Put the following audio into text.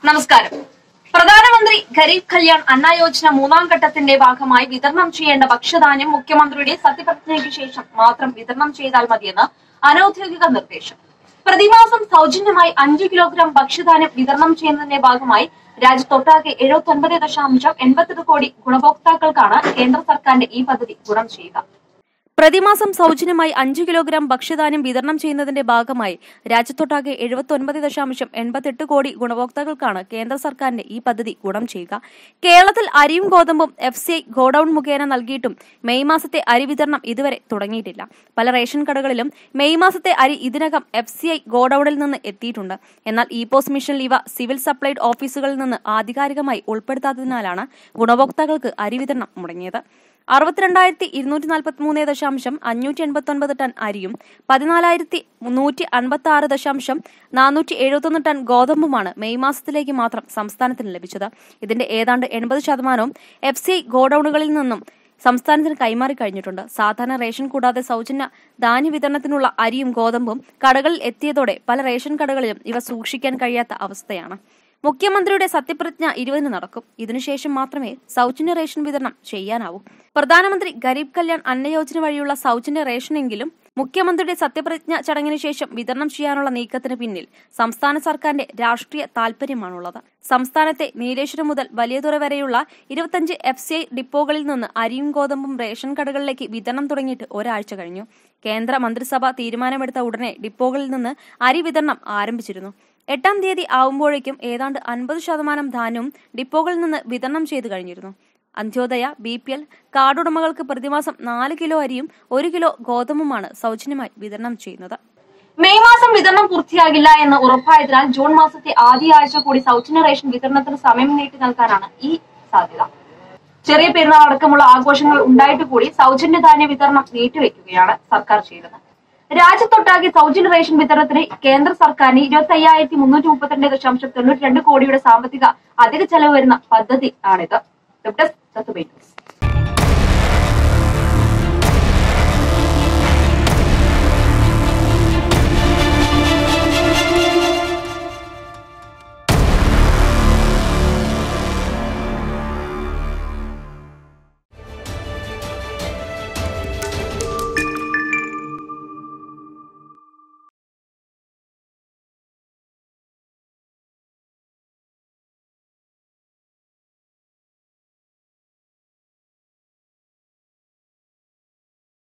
നമസ്കാരം പ്രധാനമന്ത്രി ഗരീബ് കല്യാൺ അന്ന യോജന മൂന്നാം ഘട്ടത്തിന്റെ ഭാഗമായി വിതരണം ചെയ്യേണ്ട ഭക്ഷ്യധാന്യം മുഖ്യമന്ത്രിയുടെ സത്യപ്രതിജ്ഞയ്ക്ക് ശേഷം മാത്രം വിതരണം ചെയ്താൽ മതിയെന്ന് അനൌദ്യോഗിക നിർദ്ദേശം പ്രതിമാസം സൗജന്യമായി അഞ്ച് കിലോഗ്രാം ഭക്ഷ്യധാന്യം വിതരണം ചെയ്യുന്നതിന്റെ ഭാഗമായി രാജ്യത്തൊട്ടാകെ എഴുപത്തി ഒൻപത് ദശാംശം എൺപത്തെട്ട് കോടി ഗുണഭോക്താക്കൾക്കാണ് കേന്ദ്ര സർക്കാരിന്റെ ഈ പദ്ധതി ഗുണം ചെയ്യുക പ്രതിമാസം സൗജന്യമായി അഞ്ച് കിലോഗ്രാം ഭക്ഷ്യധാന്യം വിതരണം ചെയ്യുന്നതിന്റെ ഭാഗമായി രാജ്യത്തൊട്ടാകെ എഴുപത്തൊൻപത് ദശാംശം എൺപത്തെട്ട് കോടി ഗുണഭോക്താക്കൾക്കാണ് കേന്ദ്ര സർക്കാരിന്റെ ഈ പദ്ധതി ഗുണം ചെയ്യുക കേരളത്തിൽ അരിയും ഗോതമ്പും എഫ് സി ഐ ഗോഡൌൺ മുഖേന നൽകിയിട്ടും മെയ് മാസത്തെ അരി വിതരണം ഇതുവരെ തുടങ്ങിയിട്ടില്ല പല റേഷൻ കടകളിലും മെയ് മാസത്തെ അരി ഇതിനകം എഫ് സി ഐ ഗോഡൌണിൽ നിന്ന് എത്തിയിട്ടുണ്ട് എന്നാൽ ഇ പോസ്റ്റ് മിഷനിൽ ഇവ സിവിൽ സപ്ലൈഡ് ഓഫീസുകളിൽ നിന്ന് ആധികാരികമായി ഉൾപ്പെടുത്താത്തതിനാലാണ് ഗുണഭോക്താക്കൾക്ക് അരി വിതരണം മുടങ്ങിയത് അറുപത്തിരണ്ടായിരത്തി ഇരുന്നൂറ്റി നാൽപ്പത്തി മൂന്ന് ദശാംശം അഞ്ഞൂറ്റി എൺപത്തി ഒൻപത് ടൺ അരിയും പതിനാലായിരത്തി നൂറ്റി അൻപത്തി ആറ് ദശാംശം നാനൂറ്റി എഴുപത്തൊന്ന് ടൺ ഗോതമ്പുമാണ് മെയ് മാസത്തിലേക്ക് മാത്രം സംസ്ഥാനത്തിന് ലഭിച്ചത് ഇതിന്റെ ഏതാണ്ട് എൺപത് ശതമാനവും എഫ് സി ഐ ഗോഡൌണുകളിൽ നിന്നും സംസ്ഥാനത്തിന് കൈമാറി കഴിഞ്ഞിട്ടുണ്ട് സാധാരണ റേഷൻ കൂടാതെ സൗജന്യ ധാന്യ വിതരണത്തിനുള്ള അരിയും ഗോതമ്പും കടകളിൽ എത്തിയതോടെ പല റേഷൻ കടകളിലും ഇവ സൂക്ഷിക്കാൻ കഴിയാത്ത അവസ്ഥയാണ് മുഖ്യമന്ത്രിയുടെ സത്യപ്രതിജ്ഞ ഇരുപതിന് നടക്കും ഇതിനുശേഷം മാത്രമേ സൗജന്യ റേഷൻ വിതരണം ചെയ്യാനാവൂ പ്രധാനമന്ത്രി ഗരീബ് കല്യാൺ അന്ന യോജന വഴിയുള്ള സൗജന്യ റേഷനെങ്കിലും മുഖ്യമന്ത്രിയുടെ സത്യപ്രതിജ്ഞ ചടങ്ങിന് ശേഷം വിതരണം ചെയ്യാനുള്ള നീക്കത്തിന് പിന്നിൽ സംസ്ഥാന സർക്കാരിന്റെ രാഷ്ട്രീയ താൽപര്യമാണുള്ളത് സംസ്ഥാനത്തെ നീലേശ്വരം മുതൽ വലിയതുറ വരെയുള്ള ഇരുപത്തഞ്ച് എഫ് സി ഐ ഡിപ്പോകളിൽ നിന്ന് അരിയും ഗോതമ്പും റേഷൻ കടകളിലേക്ക് വിതരണം തുടങ്ങിയിട്ട് ഒരാഴ്ച കഴിഞ്ഞു കേന്ദ്ര മന്ത്രിസഭ തീരുമാനമെടുത്ത ഉടനെ ഡിപ്പോകളിൽ നിന്ന് അരി വിതരണം ആരംഭിച്ചിരുന്നു എട്ടാം തീയതി ആവുമ്പോഴേക്കും ഏതാണ്ട് അൻപത് ശതമാനം ധാന്യവും ഡിപ്പോകളിൽ നിന്ന് വിതരണം ചെയ്തു കഴിഞ്ഞിരുന്നു അന്ത്യോദയ ബി പി എൽ കാർഡുടമകൾക്ക് പ്രതിമാസം നാല് കിലോ അരിയും ഒരു കിലോ ഗോതമ്പുമാണ് സൗജന്യമായി വിതരണം ചെയ്യുന്നത് മെയ് മാസം വിതരണം പൂർത്തിയാകില്ല എന്ന് ഉറപ്പായതിനാൽ ജൂൺ മാസത്തെ ആദ്യ ആഴ്ച കൂടി സൗജന്യ റേഷൻ വിതരണത്തിന് സമയം നീട്ടി നൽകാനാണ് ഈ സാധ്യത ചെറിയ പെരുന്നാൾ അടക്കമുള്ള ആഘോഷങ്ങൾ ഉണ്ടായിട്ട് കൂടി സൗജന്യ ധാന്യ വിതരണം നീട്ടിവെക്കുകയാണ് സർക്കാർ ചെയ്തത് രാജ്യത്തൊട്ടാകെ സൗജന്യ റേഷൻ വിതരണത്തിന് കേന്ദ്ര സർക്കാരിന് ഇരുപത്തി അയ്യായിരത്തി മുന്നൂറ്റി മുപ്പത്തിരണ്ട് ദശാംശം തൊണ്ണൂറ്റി രണ്ട് കോടിയുടെ സാമ്പത്തിക അധിക ചെലവ് വരുന്ന പദ്ധതി ആണിത് വെബ് ഡെസ്ക് തത്തുമൈ ന്യൂസ്.